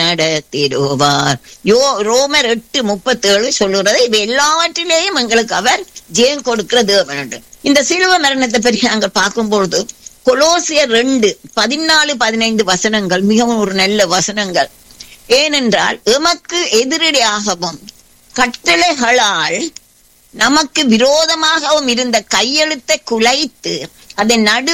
நடத்திடுவார் யோ ரோமர் எட்டு முப்பத்தேழு சொல்லுறது இவ எல்லாவற்றிலேயும் எங்களுக்கு அவர் ஜெயம் கொடுக்கிற தேவன் என்று. இந்த சிலுவ மரணத்தை பற்றி நாங்கள் பார்க்கும்பொழுது கொலோசியர் ரெண்டு பதினாலு பதினைந்து வசனங்கள் மிகவும் ஒரு நல்ல வசனங்கள் ஏனென்றால் எமக்கு எதிரடியாகவும் கட்டளைகளால் நமக்கு விரோதமாகவும் இருந்த கையெழுத்தை குலைத்து அதை நடு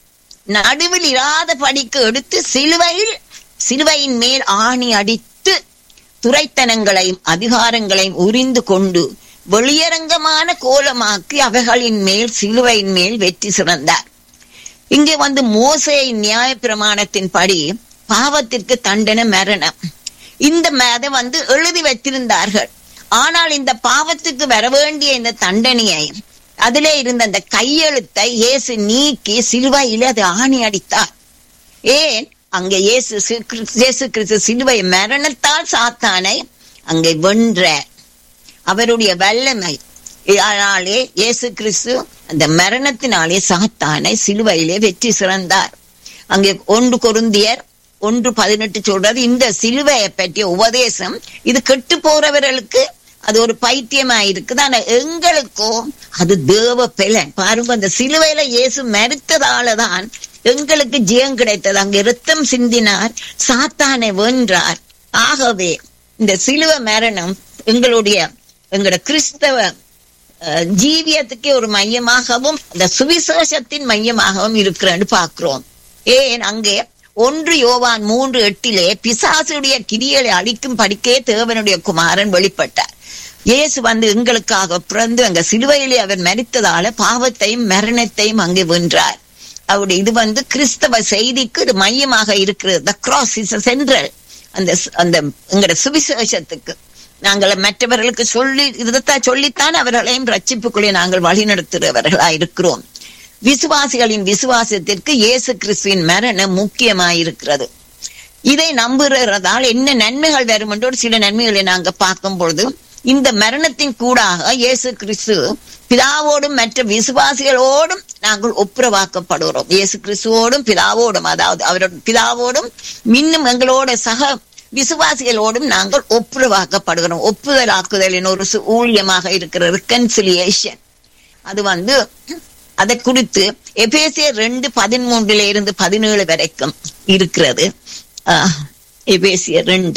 நடுவில் இராத படிக்கு எடுத்து சிலுவையில் சிலுவையின் மேல் ஆணி அடித்து துரைத்தனங்களையும் அதிகாரங்களையும் உரிந்து கொண்டு வெளியரங்கமான கோலமாக்கி அவைகளின் மேல் சிலுவையின் மேல் வெற்றி சிறந்தார் இங்கே வந்து மோசையின் நியாய பிரமாணத்தின்படி பாவத்திற்கு தண்டனை மரணம் இந்த அதை வந்து எழுதி வைத்திருந்தார்கள் ஆனால் இந்த பாவத்துக்கு வர வேண்டிய இந்த தண்டனையை அதிலே இருந்த அந்த கையெழுத்தை இயேசு நீக்கி சிலுவையிலே அது ஆணி அடித்தார் ஏன் அங்கே இயேசு சி- கிறிஸ்- இயேசு கிறிஸ்து சிலுவை மரணத்தால் சாத்தானை அங்கே வென்ற அவருடைய வல்லமை அதனாலே இயேசு கிறிஸ்து அந்த மரணத்தினாலே சாத்தானை சிலுவையிலே வெற்றி சிறந்தார் அங்கே ஒன்று கொருந்தியர் ஒன்று பதினெட்டு சொல்றது இந்த சிலுவையை பற்றிய உபதேசம் இது கெட்டு போறவர்களுக்கு அது ஒரு பைத்தியமா இருக்குது ஆனா எங்களுக்கோ அது தேவ பலன் பாருங்க அந்த சிலுவையில இயேசு மறுத்ததாலதான் எங்களுக்கு ஜெயம் கிடைத்தது அங்க இரத்தம் சிந்தினார் சாத்தானை வென்றார் ஆகவே இந்த சிலுவை மரணம் எங்களுடைய எங்களோட கிறிஸ்தவ அஹ், ஜீவியத்துக்கே ஒரு மையமாகவும் அந்த சுவிசேஷத்தின் மையமாகவும் இருக்கிறன்னு பார்க்கிறோம் ஏன் அங்கே ஒன்று யோவான் மூன்று எட்டிலே பிசாசுடைய கிரிகளை அழிக்கும் படிக்கே தேவனுடைய குமாரன் வெளிப்பட்டார் இயேசு வந்து எங்களுக்காக பிறந்து அங்க சிலுவையிலே அவர் மரித்ததால பாவத்தையும் மரணத்தையும் அங்கே வென்றார் அவருடைய இது வந்து கிறிஸ்தவ செய்திக்கு இது மையமாக இருக்கிறது த கிராஸ் இஸ் சென்ட்ரல் அந்த ஸ்- அந்த எங்களோட சுவிசேஷத்துக்கு நாங்கள் மற்றவர்களுக்கு சொல்லி இதைத்தான் சொல்லித்தான் அவர்களையும் ரட்சிப்புக்குள்ளே நாங்கள் வழிநடத்துகிறவர்களா இருக்கிறோம் விசுவாசிகளின் விசுவாசத்திற்கு இயேசு கிறிஸ்துவின் மரணம் முக்கியமாயிருக்கிறது இதை நம்புகிறதால் என்ன நன்மைகள் வரும் என்று ஒரு சில நன்மைகளை நாங்க பார்க்கும் பொழுது இந்த மரணத்தின் கூடாக இயேசு கிறிஸ்து பிதாவோடும் மற்ற விசுவாசிகளோடும் நாங்கள் ஒப்புரவாக்கப்படுகிறோம் இயேசு கிறிஸ்துவோடும் பிதாவோடும் அதாவது அவரோட பிதாவோடும் இன்னும் எங்களோட சக விசுவாசிகளோடும் நாங்கள் ஒப்புரவாக்கப்படுகிறோம் ஒப்புதலாக்குதலின் ஒரு சு- ஊழியமாக இருக்கிற ரிகன்சிலியேஷன் அது வந்து அதை குறித்து எபேசியர் ரெண்டு பதிமூன்றுல இருந்து பதினேழு வரைக்கும் இருக்கிறது ஆஹ், எபேசியர் ரெண்டு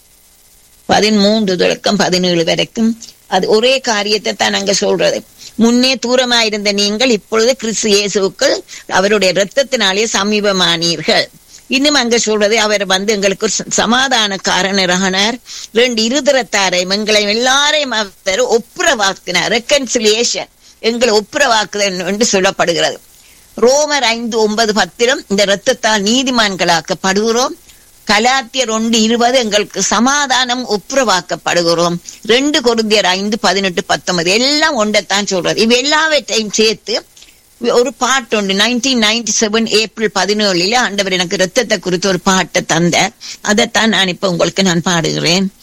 பதிமூன்று தொடக்கம் பதினேழு வரைக்கும் அது ஒரே காரியத்தை தான் அங்க சொல்றது முன்னே தூரமாயிருந்த நீங்கள் இப்பொழுது கிறிஸ்து இயேசுவுக்குள் அவருடைய இரத்தத்தினாலே சமீபமானீர்கள் இன்னும் அங்க சொல்றது அவர் வந்து எங்களுக்கு ஒரு ச- சமாதான காரணரானார் ரெண்டு இருதரத்தாரை எங்களை எல்லாரையும் அவர் ஒப்புரவாக்கினார் ரெக்கன்சிலியேஷன் எங்களை ஒப்புரவாக்குதல் என்று சொல்லப்படுகிறது ரோமர் ஐந்து ஒன்பது பத்திரம் இந்த இரத்தத்தால் நீதிமான்களாக்கப்படுகிறோம் கலாத்தியர் ஒன்று இருபது எங்களுக்கு சமாதானம் ஒப்புரவாக்கப்படுகிறோம் ரெண்டு கொருந்தியர் ஐந்து பதினெட்டு பத்தொன்பது எல்லாம் ஒன்றைத்தான் சொல்றது இவ எல்லாவற்றையும் சேர்த்து ஒரு பாட்டு உண்டு நைன்டீன் நைன்டி செவன் ஏப்ரல் பதினேழுல ஆண்டவர் எனக்கு ரத்தத்தை குறித்து ஒரு பாட்டை தந்த அதைத்தான் நான் இப்ப உங்களுக்கு நான் பாடுகிறேன்